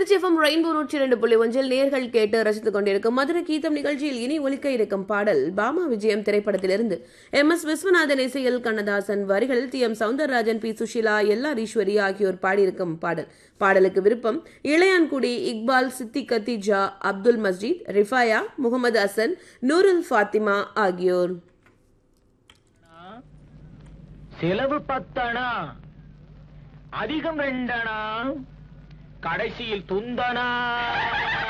Trichy FM rainbow நூற்றி இரண்டு புள்ளி ஒன்றில் நேர்கள் கேட்டு ரசித்துக் கொண்டிருக்கும் மதுரை கீதம் நிகழ்ச்சியில் இனி ஒலிக்க இருக்கும் பாடல் பாமா விஜயம் திரைப்படத்திலிருந்து எம் எஸ் விஸ்வநாதன் இசையில் கண்ணதாசன் வரிகள் T M Soundararajan P Susheela LR Eswari ஆகியோர் பாடியிருக்கும் பாடல் பாடலுக்கு விருப்பம் இளையான்குடி இக்பால் சித்தி கத்திஜா அப்துல் மஸ்ஜித் ரிஃபாயா முகமது ஹசன் நூருல் ஃபாத்திமா ஆகியோர் செலவு பத்தனா அதிகம் ரெண்டனா கடைசியில் துந்தனா